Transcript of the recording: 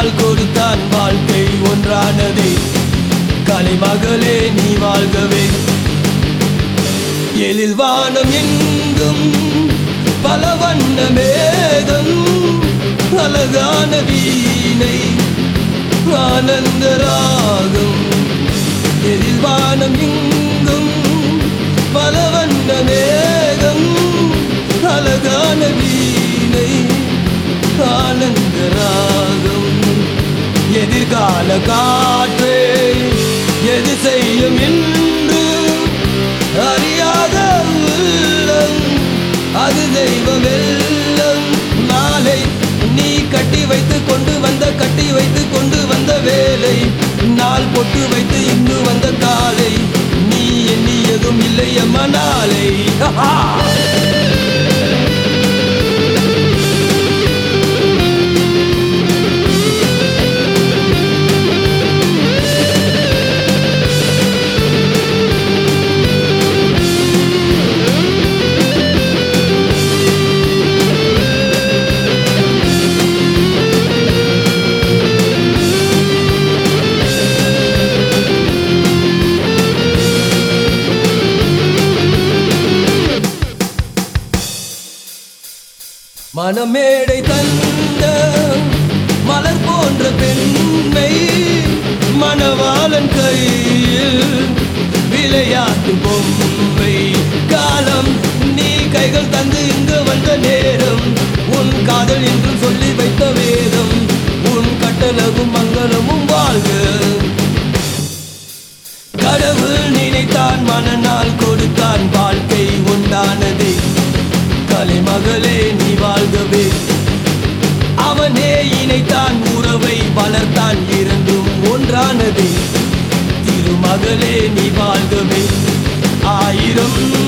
மனநாள் கொடுத்தான் வாழ்க்கை ஒன்றானதே கலைமகளே நீ வாழ்கவே எழில் வானம் எங்கும் பல வண்ண மேகம் அழகான வீணை ஆனந்த ராகம் எழில் வானம் எங்கும் பல வண்ண மேகம் அழகான வீணை ஆனந்த ராகம் எதிர்கால காற்றே எது செய்யும் என்று அறியாத உள்ளம் அது தெய்வம் எல்லாம் நாளை நீ கட்டி வைத்து கொண்டு வந்த கட்டி வைத்து கொண்டு வந்த வேலை நாள் பொட்டு வைத்து இங்கு வந்த காலை நீ எண்ணியதும் இல்லை அம்மா நாளை மனமேடை தந்த மலர் போன்ற பெண்மை மணவாளன் கையில் விளையாட்டு பொம்மை காலம் நீ கைகள் தந்து இங்கு வந்த நேரம் உன் காதல் என்று சொல்லி வைத்த வேதம் உன் கட்டளவும் மங்களமும் வாழ்க கடவுள் நினைத்தான் மனநாள் கொடுத்தான் வாழ்க்கை உண்டானதே கலைமகளே நீ வாழ்கவே அவனே இணைத்தான் உறவை வளர்த்தான் இருந்தும் ஒன்றானதே திருமகளே நீ வாழ்கவே ஆயிரம்